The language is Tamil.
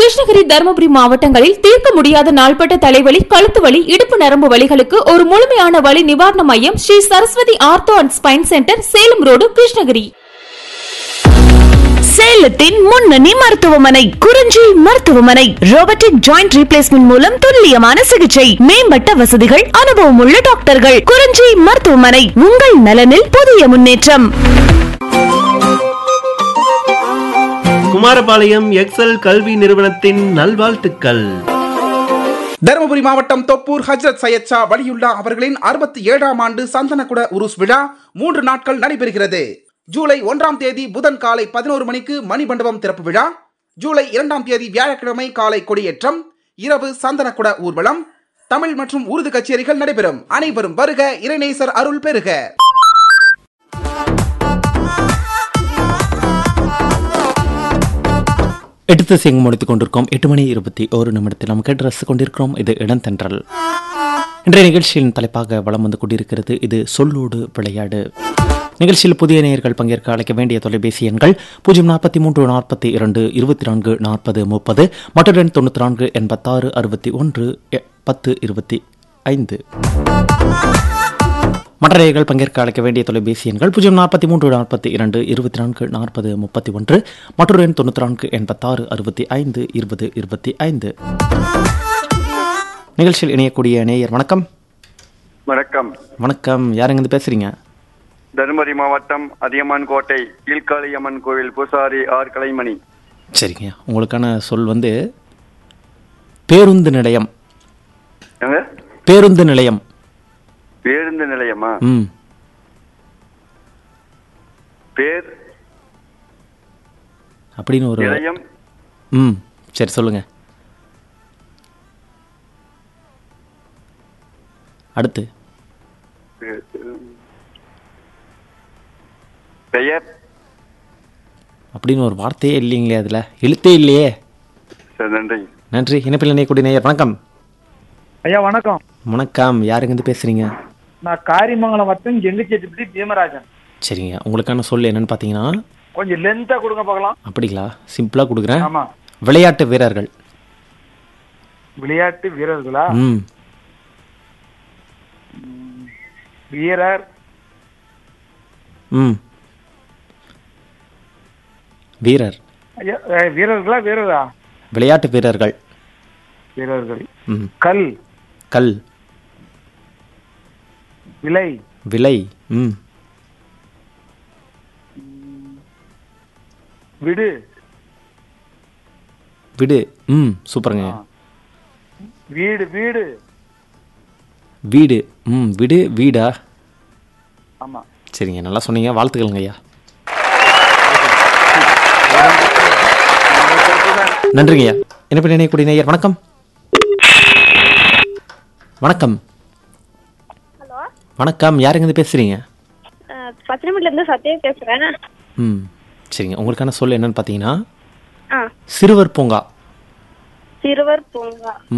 கிருஷ்ணகிரி தருமபுரி மாவட்டங்களில் தீர்க்க முடியாத நாள்பட்ட தலைவலி கழுத்து வலி இடுப்பு நரம்பு வலிகளுக்கு ஒரு முழுமையான வலி நிவாரண மையம் Shri Saraswati ortho and spine centre Salem road Krishnagiri சேலத்தின் முன்னணி மருத்துவமனை குறிஞ்சி மருத்துவமனை ரோபோட்டிக் ஜாயிண்ட் ரீப்ளேஸ்மெண்ட் மூலம் துல்லியமான சிகிச்சை மேம்பட்ட வசதிகள் அனுபவம் உள்ள டாக்டர்கள் குறிஞ்சி மருத்துவமனை உங்கள் நலனில் புதிய முன்னேற்றம் குமாரபாளையம் எக்ஸல் கல்வி நிறுவனத்தின் நல்வாழ்த்துக்கள் தருமபுரி மாவட்டம் தொப்பூர் ஹஜ்ரத் சையத் ஷா வலியுல்லா அவர்களின் அறுபத்தி ஏழாம் ஆண்டு சந்தனக்குட உருஸ் விழா மூன்று நாட்கள் நடைபெறுகிறது ஜூலை ஒன்றாம் தேதி புதன் காலை பதினோரு மணிக்கு மணிமண்டபம் திறப்பு விழா ஜூலை இரண்டாம் தேதி வியாழக்கிழமை காலை கொடியேற்றம் இரவு சந்தனக்குட ஊர்வலம் தமிழ் மற்றும் உருது கச்சேரிகள் நடைபெறும் அனைவரும் வருக இறைநேசர் அருள் பெறுக எடுத்து செய்ய முடித்துக் கொண்டிருக்கோம் எட்டு மணி இருபத்தி ஒரு நிமிடத்தில் நாம் கேட்டு ரசித்துக் கொண்டிருக்கிறோம் இது இடந்தென்றல் இன்றைய நிகழ்ச்சியின் தலைப்பாக வலம் வந்து கொண்டிருக்கிறது இது சொல்லோடு விளையாடு நிகழ்ச்சியில் புதிய நேயர்கள் பங்கேற்க அழைக்க வேண்டிய தொலைபேசி எண்கள் பூஜ்ஜியம் நாற்பத்தி மூன்று நாற்பத்தி இரண்டு இருபத்தி நான்கு நாற்பது முப்பது மற்றொரு எண் தொண்ணூற்றி நான்கு எண்பத்தாறு அறுபத்தி ஒன்று எ- பத்து இருபத்தி ஐந்து மற்ற நேயர்கள் பங்கேற்க அழைக்க வேண்டிய தொலைபேசி எண்கள் பூஜ்ஜியம் நாற்பத்தி மூன்று நாற்பத்தி இரண்டு இருபத்தி நான்கு நாற்பது முப்பத்தி ஒன்று மற்றொரு எண் தொண்ணூற்றி நான்கு எண்பத்தாறு அறுபத்தி ஐந்து இருபது இருபத்தி ஐந்து நிகழ்ச்சியில் இணையக்கூடிய நேயர் வணக்கம் வணக்கம் வணக்கம் யாருங்க பேசுறீங்க தருமபுரி மாவட்டம் அதியமான் கோட்டை கீழ்காளியம்மன் கோவில் பூசாரி ஆர் கலைமணி சரிங்க உங்களுக்கான சொல் வந்து பேருந்து நிலையம் எங்க பேருந்து நிலையம் பேருந்து நிலையமா ம் பேர் அப்படின்னு ஒரு நிலையம் ம் சரி சொல்லுங்க அடுத்து பெயர் அப்படின்னு ஒரு வார்த்தையே இல்லைங்களே அதில் எழுத்தே இல்லையே சரி நன்றி நன்றி இணைப்பில் இணையக்கூடிய நேயர் வணக்கம் ஐயா வணக்கம் வணக்கம் யாருங்கேருந்து பேசுறீங்க நான் காரிமங்கலம் வட்டம் எங்கச்சேட்டிப்பட்டி பீமராஜன் சரிங்க உங்களுக்கான சொல் என்னன்னு பார்த்தீங்கன்னா கொஞ்சம் லென்த்தா கொடுங்க பார்க்கலாம் அப்படிங்களா சிம்பிளாக கொடுக்குறேன் ஆமா விளையாட்டு வீரர்கள் விளையாட்டு வீரர்களா ம் வீரர் ம் வீரர் ஐயா அஹ், வீரர்களா வீரரா விளையாட்டு வீரர்கள் வீரர்கள் ம் கல் கல் விலை விலை ம் விடு விடு ம் சூப்பருங்க வீடு வீடு வீடு ம் விடு வீடா ஆமா சரிங்க நல்லா சொன்னீங்க வாழ்த்துக்கள்ங்க ஐயா நன்றிங்க ஐயா என்ன பண்ணி இணையக்கூடிய நேயர் வணக்கம் வணக்கம் ஹலோ வணக்கம் யாருங்க இருந்து பேசுறீங்க பத்திரமிட்டில இருந்து சத்யா பேசுறேன் ம் சரிங்க உங்களுக்கான சொல் என்னன்னு பார்த்தீங்கன்னா ஆ சிறுவர் பூங்கா சிறுவர் பூங்கா